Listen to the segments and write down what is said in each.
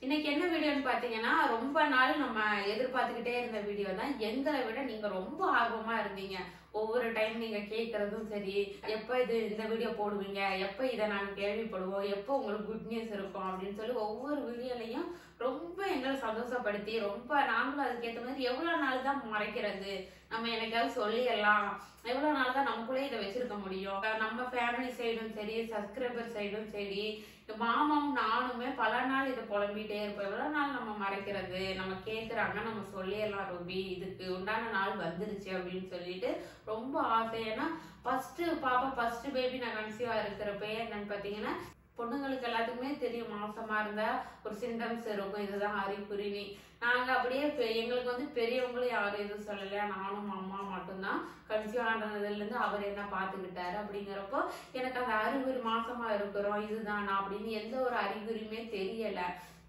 இன்னைக்கு என்ன வீடியோன்னு பாத்தீங்கன்னா ரொம்ப நாள் நம்ம எதிர்பார்த்துக்கிட்டே இருந்த வீடியோ தான் எங்களை விட நீங்க ரொம்ப ஆர்வமா இருந்தீங்க ஒவ்வொரு டைம் நீங்க கேட்கறதும் சரி எப்ப இது இந்த வீடியோ போடுவீங்க எப்ப இதை நாங்க கேள்விப்படுவோம் எப்போ உங்களுக்கு குட் நியூஸ் இருக்கும் அப்படின்னு சொல்லி ஒவ்வொரு வீடியோலையும் ரொம்ப எங்களை சந்தோஷப்படுத்தி ரொம்ப நாங்களும் அதுக்கேற்ற மாதிரி எவ்வளவு நாள் தான் மறைக்கிறது நம்ம எனக்காவது சொல்லிடலாம் எவ்வளவு நாள் தான் நமக்குள்ளே இதை வச்சிருக்க முடியும் நம்ம ஃபேமிலி சைடும் சரி சப்ஸ்கிரைபர் சைடும் சரி மாமாவும் நானுமே பல நாள் இதை புலம்பிட்டே இருப்போம் எவ்வளவு நாள் நம்ம மறைக்கிறது நம்ம கேக்குறாங்க நம்ம சொல்லிடலாம் ரூபி இதுக்கு உண்டான நாள் வந்துருச்சு அப்படின்னு சொல்லிட்டு ரொம்ப ஆசை ஏன்னா ஃபர்ஸ்ட் பாப்பா ஃபர்ஸ்ட் பேபி நான் கன்சீவா இருக்கிறப்ப என்னன்னு பாத்தீங்கன்னா பொண்ணுங்களுக்கு எல்லாத்துக்குமே தெரியும் மாசமா இருந்தா ஒரு சிம்டம்ஸ் இருக்கும் இதுதான் அறிகுறினி நாங்க அப்படியே பெ- எங்களுக்கு வந்து பெரியவங்களும் யாரும் எதுவும் சொல்லல நானும் அம்மா மட்டும்தான் கன்சீவ் ஆனதுல இருந்து அவர் என்ன பாத்துக்கிட்டாரு அப்படிங்கிறப்போ எனக்கு அந்த அறிகுறி மாசமா இருக்கிறோம் இதுதானா அப்படின்னு எந்த ஒரு அறிகுறியுமே தெரியல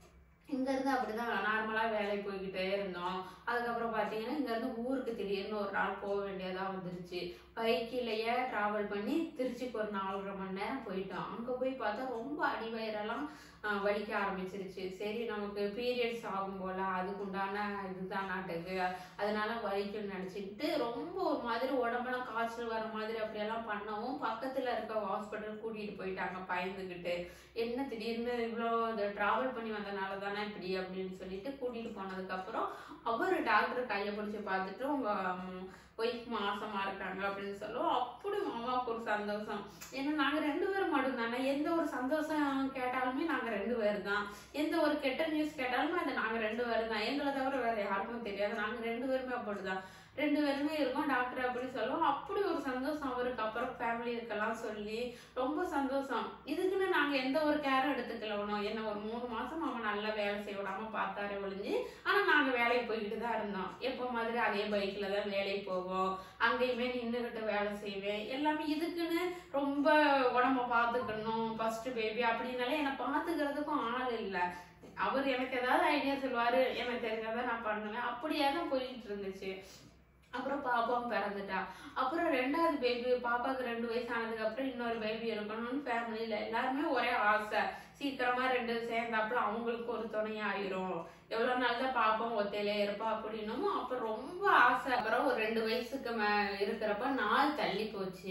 இங்க இருந்து அப்படிதான் நார்மலா வேலைக்கு போய்கிட்டே இருந்தோம் அதுக்கப்புறம் பாத்தீங்கன்னா இங்க இருந்து ஊருக்கு திடீர்னு ஒரு நாள் போக வேண்டியதா வந்துருச்சு பைக்கிலேயே டிராவல் பண்ணி திருச்சிக்கு ஒரு நாலரை மணி நேரம் போயிட்டோம் அங்க போய் பார்த்தா ரொம்ப அடிவயிறெல்லாம் ஆஹ், வலிக்க ஆரம்பிச்சிருச்சு சரி நமக்கு பீரியட்ஸ் ஆகும் போல அதுக்குண்டான இதுதான் நாட்டுக்கு அதனால வலிக்கும்னு நினைச்சுக்கிட்டு ரொம்ப ஒரு மாதிரி உடம்பெல்லாம் காய்ச்சல் வர மாதிரி அப்படியெல்லாம் பண்ணவும் பக்கத்துல இருக்க ஹாஸ்பிட்டல் கூட்டிட்டு போயிட்டாங்க பயந்துக்கிட்டு என்ன திடீர்னு இவ்வளோ டிராவல் பண்ணி வந்தனால தானே இப்படி அப்படின்னு சொல்லிட்டு கூட்டிட்டு போனதுக்கு அப்புறம் அவர் டாக்டர் கையை பிடிச்சி பார்த்துட்டு உங்க ஒய்ஃப் மாசமா இருக்காங்க அப்படின்னு சொல்லுவோம் அப்படி மாமாவுக்கு ஒரு சந்தோஷம் ஏன்னா நாங்க ரெண்டு பேரும் மட்டும் தானே எந்த ஒரு சந்தோஷம் கேட்டாலுமே நாங்க ரெண்டு பேர் தான் எந்த ஒரு கெட்ட நியூஸ் கேட்டாலுமே அது நாங்க ரெண்டு பேரும் தான் எங்களை தவிர வேற யாருக்கும் தெரியாது நாங்க ரெண்டு பேருமே அப்படிதான் ரெண்டு பேருமே இருக்கோம் டாக்டர் அப்படி சொல்லுவோம் அப்படி ஒரு சந்தோஷம் அவருக்கு அப்புறம் ஃபேமிலி இருக்கலாம் சொல்லி ரொம்ப சந்தோஷம் இதுக்குன்னு நாங்க எந்த ஒரு கேரும் எடுத்துக்கல ஒன்றும் என்ன ஒரு மூணு மாசம் அவன் நல்லா வேலை செய்ய விடாம பார்த்தாரு ஒழிஞ்சு ஆனா நாங்க வேலைக்கு போய்கிட்டு தான் இருந்தோம் எப்போ மாதிரி அதே பைக்ல தான் வேலைக்கு போவோம் அங்கேயுமே நின்றுகிட்டு வேலை செய்வேன் எல்லாமே இதுக்குன்னு ரொம்ப உடம்ப பார்த்துக்கணும் ஃபர்ஸ்ட் பேபி அப்படின்னாலே என்னை பார்த்துக்கிறதுக்கும் ஆள் இல்லை அவர் எனக்கு ஏதாவது ஐடியா சொல்லுவாரு எனக்கு தெரிஞ்சதை நான் பண்ணுவேன் அப்படியே தான் போயிட்டு இருந்துச்சு அப்புறம் பாப்பாவும் பிறந்துட்டா அப்புறம் ரெண்டாவது பேபி பாப்பாக்கு ரெண்டு வயசு ஆனதுக்கு அப்புறம் இன்னொரு பேபி இருக்கணும்னு ஃபேமிலியில எல்லாருமே ஒரே ஆசை சீக்கிரமா ரெண்டு சேர்ந்தாப்புல அவங்களுக்கு ஒரு துணையா ஆயிரும் எவ்வளவு நாள் தான் பாப்போம் ஒத்தையிலே இருப்பா அப்படின்னும் அப்ப ரொம்ப ஆசை அப்புறம் ஒரு ரெண்டு வயசுக்கு மே இருக்கிறப்ப நாள் தள்ளி போச்சு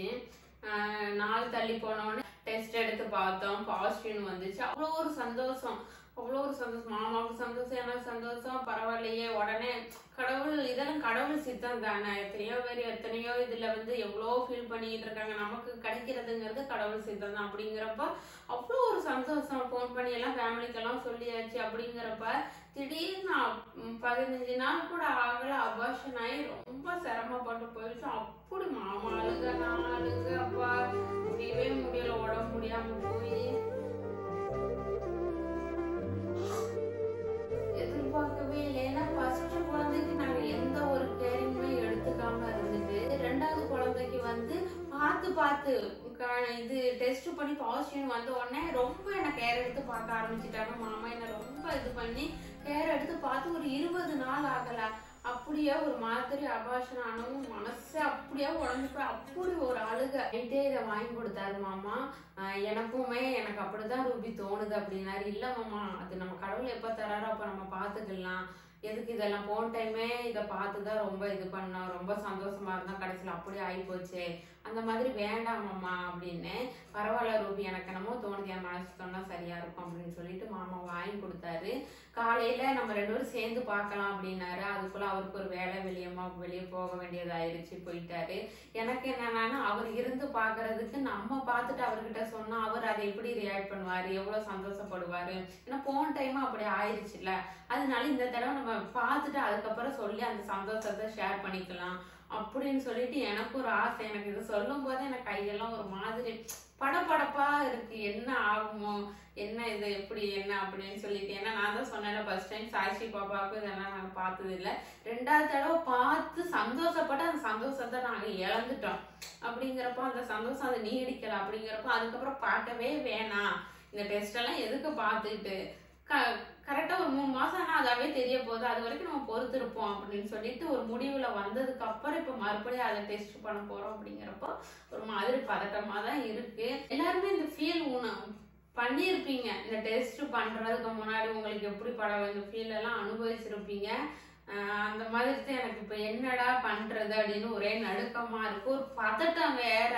ஆஹ் நாள் தள்ளி போனோடனே டெஸ்ட் எடுத்து பார்த்தோம் பாசிட்டிவ்னு வந்துச்சு அவ்வளோ ஒரு சந்தோஷம் அவ்வளோ ஒரு சந்தோஷம் மாமாவுக்கு சந்தோஷம் எனக்கு சந்தோஷம் பரவாயில்லையே உடனே கடவுள் இதெல்லாம் கடவுள் சித்தம் தானே எத்தனையோ பேர் எத்தனையோ இதுல வந்து எவ்வளோ ஃபீல் பண்ணிட்டு இருக்காங்க நமக்கு கிடைக்கிறதுங்கிறது கடவுள் சித்தம் தான் அப்படிங்கிறப்ப அவ்வளோ ஒரு சந்தோஷம் ஃபோன் பண்ணி எல்லாம் ஃபேமிலிக்கெல்லாம் சொல்லியாச்சு அப்படிங்கிறப்ப திடீர்னு அப்- ம், பதினஞ்சு நாள் கூட ஆகல அபாஷன் ஆகி ரொம்ப சிரமப்பட்டு போயிடுச்சு அப்படி மாமா அழுக நான் அழுக அப்பா முடியவே முடியல உடம்பு முடியாம போய் எதிர்பார்க்கவே இல்லை ஏன்னா ஃபர்ஸ்ட் குழந்தைக்கு நாங்க எந்த ஒரு கேரிங்குமே எடுத்துக்காம இருந்துட்டு ரெண்டாவது குழந்தைக்கு வந்து பார்த்து பார்த்து க- இது டெஸ்ட் பண்ணி பாசிட்டிவ் வந்த உடனே ரொம்ப என்ன கேர் எடுத்து பார்க்க ஆரம்பிச்சிட்டாங்க மாமா என்ன ரொம்ப இது பண்ணி கேர் எடுத்து பார்த்து ஒரு இருபது நாள் ஆகல அப்படியே ஒரு மாதிரி அபாஷன் ஆனவும் மனசு அப்படியே உடஞ்சு போய் அப்படி ஒரு அழுக நைட்டே இதை வாங்கி கொடுத்தாரு மாமா ஆஹ் எனக்குமே எனக்கு அப்படிதான் ரூபி தோணுது அப்படின்னாரு இல்ல மாமா அது நம்ம கடவுள் எப்ப தராரோ அப்ப நம்ம பாத்துக்கலாம் எதுக்கு இதெல்லாம் போன டைமே இதை பார்த்துதான் ரொம்ப இது பண்ணோம் ரொம்ப சந்தோஷமா இருந்தா கடைசியில் அப்படியே ஆயிப்போச்சே அந்த மாதிரி வேண்டாம் மாமா அப்படின்னு பரவாயில்ல ரூபி எனக்கு என்னமோ தோணுது என் மனசு சொன்னா சரியா இருக்கும் அப்படின்னு சொல்லிட்டு மாமா வாங்கி கொடுத்தாரு காலையில நம்ம ரெண்டு பேரும் சேர்ந்து பார்க்கலாம் அப்படின்னாரு அதுக்குள்ள அவருக்கு ஒரு வேலை வெளியமா வெளியே போக வேண்டியதாயிருச்சு போயிட்டாரு எனக்கு என்னன்னா அவர் இருந்து பாக்குறதுக்கு நம்ம பார்த்துட்டு அவர்கிட்ட சொன்னா அவர் அதை எப்படி ரியாக்ட் பண்ணுவாரு எவ்வளவு சந்தோஷப்படுவாரு ஏன்னா போன டைம் அப்படி ஆயிருச்சுல அதனால இந்த தடவை நம்ம பார்த்துட்டு அதுக்கப்புறம் சொல்லி அந்த சந்தோஷத்தை ஷேர் பண்ணிக்கலாம் அப்படின்னு சொல்லிட்டு எனக்கு ஒரு ஆசை எனக்கு இது சொல்லும் போது எனக்கு கையெல்லாம் ஒரு மாதிரி படபடப்பா இருக்கு என்ன ஆகுமோ என்ன இது எப்படி என்ன அப்படின்னு சொல்லிட்டு ஏன்னா நான் தான் சொன்னேன்ல ஃபர்ஸ்ட் டைம் சாய்ச்சி பாப்பாவுக்கு இதெல்லாம் நாங்கள் பார்த்தது இல்லை ரெண்டாவது தடவை பார்த்து சந்தோஷப்பட்டு அந்த சந்தோஷத்தை நாங்கள் இழந்துட்டோம் அப்படிங்கிறப்போ அந்த சந்தோஷம் அதை நீடிக்கல அப்படிங்கிறப்போ அதுக்கப்புறம் பார்க்கவே வேணாம் இந்த டெஸ்ட் எல்லாம் எதுக்கு பார்த்துக்கிட்டு க கரெக்டாக ஒரு மூணு மாசம் ஆனால் அதாவே தெரிய போகுது அது வரைக்கும் நம்ம பொறுத்திருப்போம் அப்படின்னு சொல்லிட்டு ஒரு முடிவுல வந்ததுக்கு அப்புறம் இப்போ மறுபடியும் அதை டெஸ்ட் பண்ண போறோம் அப்படிங்கிறப்போ ஒரு மாதிரி பதட்டமா தான் இருக்கு எல்லாருமே இந்த ஃபீல் உண பண்ணியிருப்பீங்க இந்த டெஸ்ட் பண்றதுக்கு முன்னாடி உங்களுக்கு எப்படி படம் இந்த ஃபீல் எல்லாம் அனுபவிச்சிருப்பீங்க ஆஹ் அந்த மாதிரி தான் எனக்கு இப்போ என்னடா பண்றது அப்படின்னு ஒரே நடுக்கமா இருக்கு ஒரு பதட்டம் வேற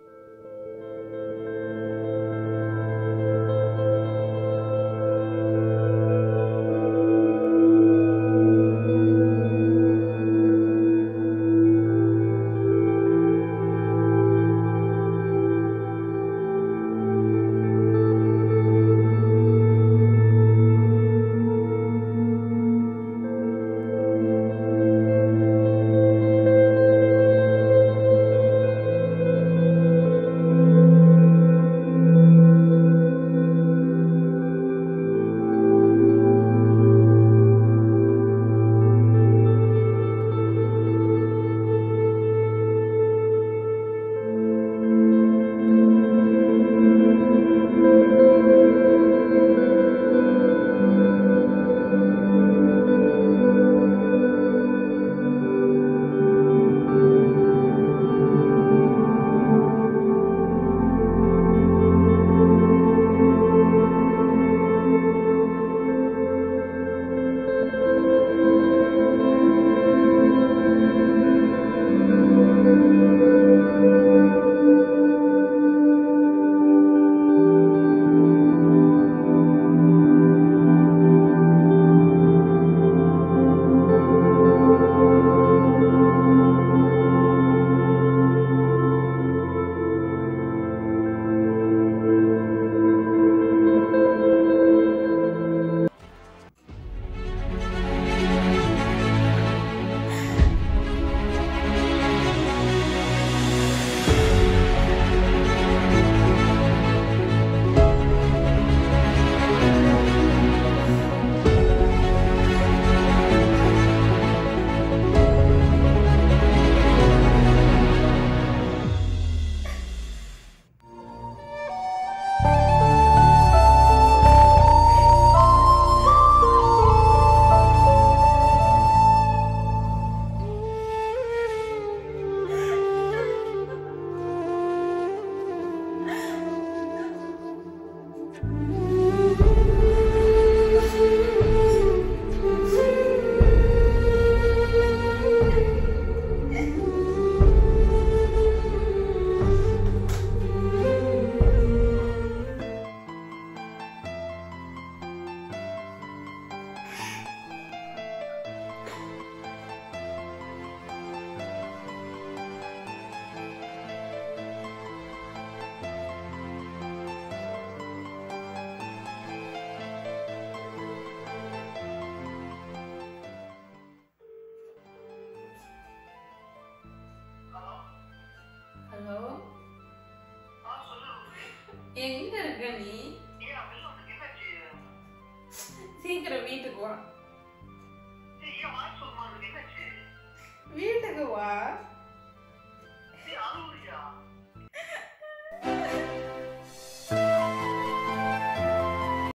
ஹலோ எங்க இருக்க நீ சீக்கிரம் வீட்டுக்கு வா வீட்டுக்கு வா